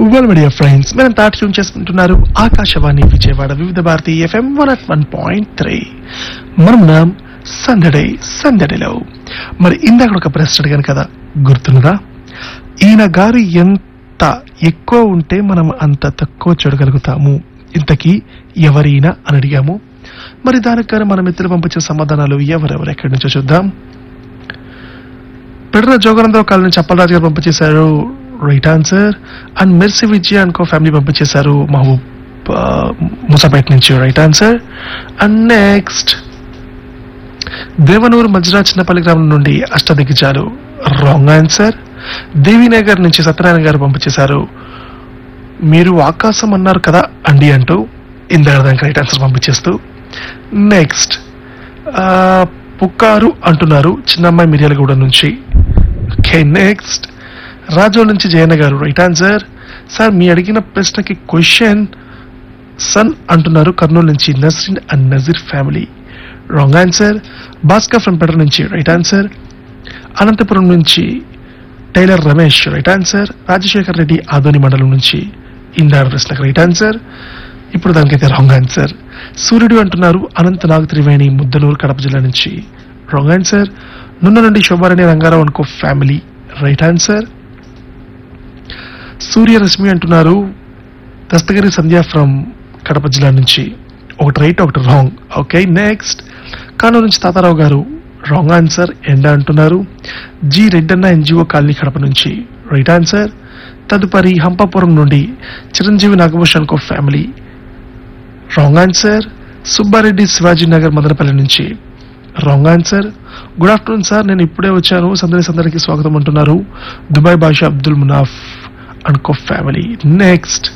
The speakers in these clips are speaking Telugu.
వెల్ మీడియా ఫ్రెండ్స్ మనం తాటి ట్యూన్ చేసుకుంటున్నారు Akashvani Vijayawada Vividh Bharati FM one at one point three మనం నాం సందడే సందడిలో మరి ఇందాక ఒక ప్రశ్న అడిగాను కదా గుర్తున్నదా ఈయన గారు ఎంత ఎక్కువ ఉంటే మనం అంత తక్కువ చూడగలుగుతాము ఇంతకీ ఎవరైనా అని అడిగాము మరి దానికి గాను మన మిత్రులు పంపించిన సమాధానాలు ఎవరెవరు ఎక్కడి నుంచో చూద్దాం పెడన జోగనందరావు కాలనీ చప్పలరాజు గారు పంపించేశారు right answer and Mercy Vijay అనుకో ఫ్యామిలీ పంపించేశారు మహబూబ్ ఆ, మూసాపేట నుంచి right answer and next Devanur Majra Chinnapalli గ్రామం నుండి అష్టదిగ్గజాలు రాంగ్ ఆన్సర్ దేవీనగర్ నుంచి సత్యనారాయణ గారు పంపించేశారు మీరు ఆకాశం అన్నారు కదా అండి అంటూ ఇందాక దానికి రైట్ ఆన్సర్ పంపించేస్తూ నెక్స్ట్ పుక్కారు అంటున్నారు చిన్నమ్మాయి మిర్యాలగూడ నుంచి ఓకే నెక్స్ట్ రాజు నుంచి జయన్న గారు రైట్ ఆన్సర్ సార్ మీ అడిగిన ప్రశ్నకి క్వశ్చన్ సన్ అంటున్నారు కర్నూలు నుంచి Nasrin and Nazir family wrong answer Bhaskar from పెటర్ నుంచి రైట్ ఆన్సర్ అనంతపురం నుంచి tailor Ramesh right answer Rajasekhar Reddy Adoni మండలం నుంచి ఇందాడ ప్రశ్నకు రైట్ ఆన్సర్ ఇప్పుడు దానికైతే రాంగ్ ఆన్సర్ సూర్యుడు అంటున్నారు అనంత నాగ త్రివేణి ముద్దనూరు కడప జిల్లా నుంచి రాంగ్ ఆన్సర్ నున్న నుండి శోభారాణి రంగారావు అనుకో ఫ్యామిలీ రైట్ ఆన్సర్ సూర్యరశ్మి అంటున్నారు దస్తగిరి సంధ్య ఫ్రమ్ కడప జిల్లా నుంచి ఒకటి రైట్ ఒకటి రాంగ్ ఓకే నెక్స్ట్ కానూరు నుంచి తాతారావు గారు రాంగ్ ఆన్సర్ ఎండ అంటున్నారు G Reddanna NGO colony Kadapa నుంచి రైట్ ఆన్సర్ తదుపరి హంపాపురం నుండి Chiranjeevi Nagabhushan co family wrong answer Subbareddy Shivaji Nagar Madanapalli నుంచి wrong answer good afternoon sir నేను ఇప్పుడే వచ్చాను సందడి సందడికి స్వాగతం అంటున్నారు దుబాయ్ బాషా అబ్దుల్ మునాఫ్ అనుకో ఫ్యామిలీ నెక్స్ట్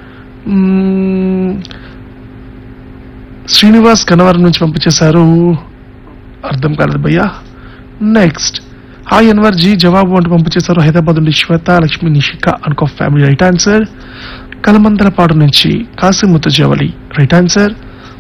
శ్రీనివాస్ గన్నవరం నుంచి పంపించేశారు అర్థం కాలేదు భయ్యా నెక్స్ట్ హాయ్ అన్వర్ జీ జవాబు అంటూ పంపించేశారు హైదరాబాద్ నుండి శ్వేత లక్ష్మి నిషిక అనుకో ఫ్యామిలీ రైట్ ఆన్సర్ కలమందలపాడు నుంచి కాసిముత్తు జవలి రైట్ ఆన్సర్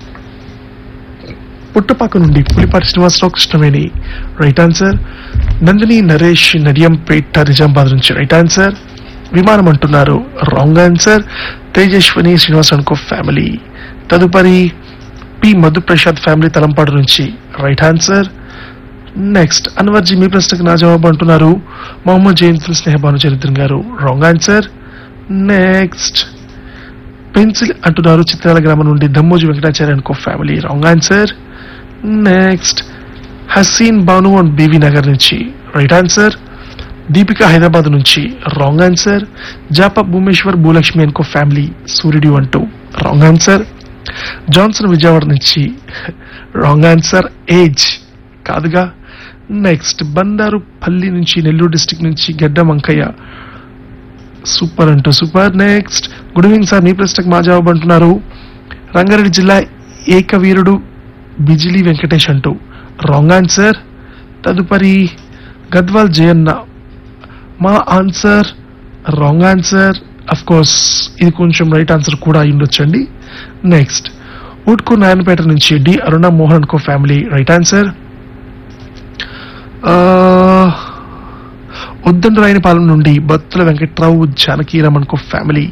పుట్టపాక నుండి పులిపాటి శ్రీనివాసరావు కృష్ణవేణి రైట్ ఆన్సర్ నందిని నరేష్ నడియంపేట నిజామాబాద్ నుంచి రైట్ ఆన్సర్ విమానం అంటున్నారు రాంగ్ ఆన్సర్ తేజస్విని శ్రీనివాస్ అనుకో ఫ్యామిలీ తదుపరి పి మధుప్రసాద్ ఫ్యామిలీ తలంపాడు నుంచి రైట్ ఆన్సర్ నెక్స్ట్ అన్వర్జీ మీ ప్రశ్నకు నా జవాబు అంటున్నారు మొహమ్మద్ జయంతుల్ స్నేహబాను చరిత్రన్ గారు రాంగ్ ఆన్సర్ నెక్స్ట్ పెన్సిల్ అంటున్నారు చిత్రాల గ్రామం నుండి దమ్మోజి వెంకటాచార్య అనుకో family wrong answer next Haseen Banu and BV Nagar నుంచి రైట్ ఆన్సర్ దీపిక హైదరాబాద్ నుంచి రాంగ్ ఆన్సర్ జాప భూమేశ్వర్ భూలక్ష్మి అనుకో ఫ్యామిలీ సూర్యుడు అంటూ రాంగ్ ఆన్సర్ జాన్సన్ విజయవాడ నుంచి రాంగ్ ఆన్సర్ ఏజ్ కాదుగా నెక్స్ట్ బండారు పల్లి నుంచి నెల్లూరు డిస్టిక్ నుంచి గడ్డ వంకయ్య సూపర్ అంటూ super next good evening sir మీ ప్రశ్నకు మా జవాబు అంటున్నారు రంగారెడ్డి జిల్లా ఏకవీరుడు బిజిలీ వెంకటేష్ అంటూ రాంగ్ ఆన్సర్ తదుపరి గద్వాల్ జయన్న మా answer wrong answer of course ఇది కొంచెం రైట్ ఆన్సర్ కూడా అయి ఉండొచ్చండి నెక్స్ట్ ఊట్కో నాయనపేట నుంచి D Aruna Mohan co family right answer Uddanda Rayanapalem నుండి Battula Venkatrao Janakiraman co family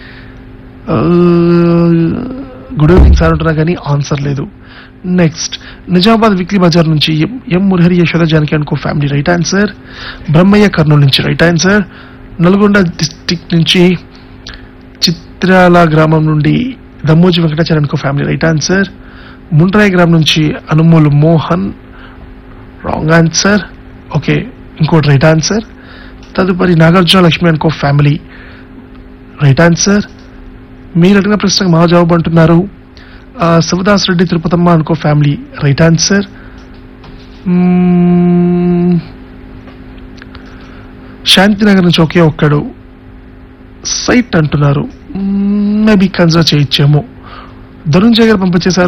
good evening sir అంటున్నా కానీ ఆన్సర్ లేదు నెక్స్ట్ నిజామాబాద్ వీక్లీ బజార్ నుంచి ఎం- ఎం మురహరి యశోద జానకి అనుకో family right answer Brahmayya Kurnool నుంచి రైట్ ఆన్సర్ నల్గొండ డిస్టిక్ నుంచి చిత్రాల గ్రామం నుండి దమ్మోజి వెంకటాచార్య అనుకో ఫ్యామిలీ రైట్ ఆన్సర్ ముండ్రాయి గ్రామం నుంచి Anumolu Mohan wrong answer okay ఇంకోటి రైట్ ఆన్సర్ తదుపరి నాగార్జున లక్ష్మి అనుకో ఫ్యామిలీ రైట్ ఆన్సర్ మీరు అడిగిన ప్రశ్నకు మా జవాబు అంటున్నారు ఆ, శివదాస్ రెడ్డి తిరుపతమ్మ అనుకో ఫ్యామిలీ రైట్ ఆన్సర్ మ్మ్, శాంతినగర్ నుంచి ఒకే ఒక్కడు సైట్ అంటున్నారు మేబీ కన్సిడర్ చేయొచ్చేమో ధనుంజయ్ గారు పంపించేశారు